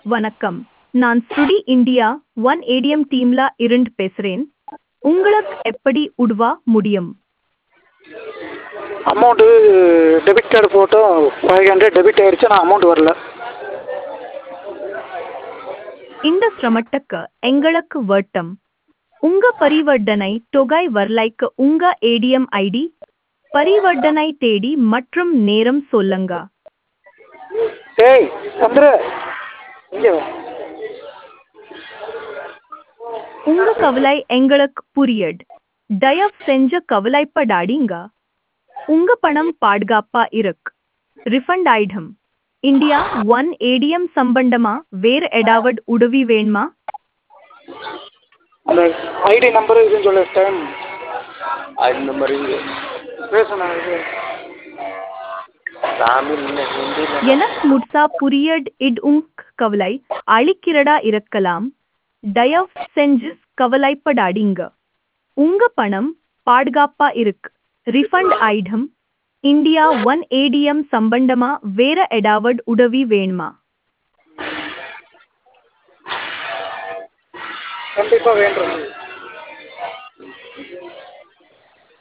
வணக்கம் நான் ஸ்ருடி இந்தியா ஒன் ஏடிஎம் டீம்ல இருந்து பேசுறேன் உங்களுக்கு எப்படி உதவ முடியும் அமௌண்ட்டு டெபிட் கார்டு போட்டோம் ஃபைவ் ஹண்ட்ரட் டெபிட் ஆயிடுச்சு ஆனால் அமௌண்ட் வரல இந்த சிரமத்துக்கு எங்களுக்கு வட்டம் உங்க பரிவர்த்தனை தொகை வரலைக்கு உங்க ஏடிஎம் ஐடி பரிவர்த்தனை தேதி மற்றும் நேரம் சொல்லுங்க ஏய் சந்திர இங்கே வா உங்க கவலை எங்களுக்கு புரியட் தயவு செஞ்சு கவலைப்படாதீங்க உங்க பணம் பாதுகாப்பா இருக்கு ரிஃபண்ட் ஆயிடும் இந்தியா ஒன் ஏடிஎம் சம்பந்தமா வேற ஏதாவது உதவி வேணுமா அந்த ஐடி நம்பர் இதுன்னு சொல்லு டைம் அது இந்த மாதிரி பேசணும் இது சாமி முன்ன ஹிந்தி எனக்கு முட்சா புரியட் இட் உங்க கவலை அழிக்கிறதா இருக்கலாம் தயவு செஞ்சு கவலைப்படாதீங்க உங்க பணம் பாதுகாப்பா இருக்கு ரிஃபண்ட் ஆயிடும் இந்தியா ஒன் ஏடிஎம் சம்பந்தமா வேற ஏதாவது உதவி வேணுமா கண்டிப்பாக வேண்டும்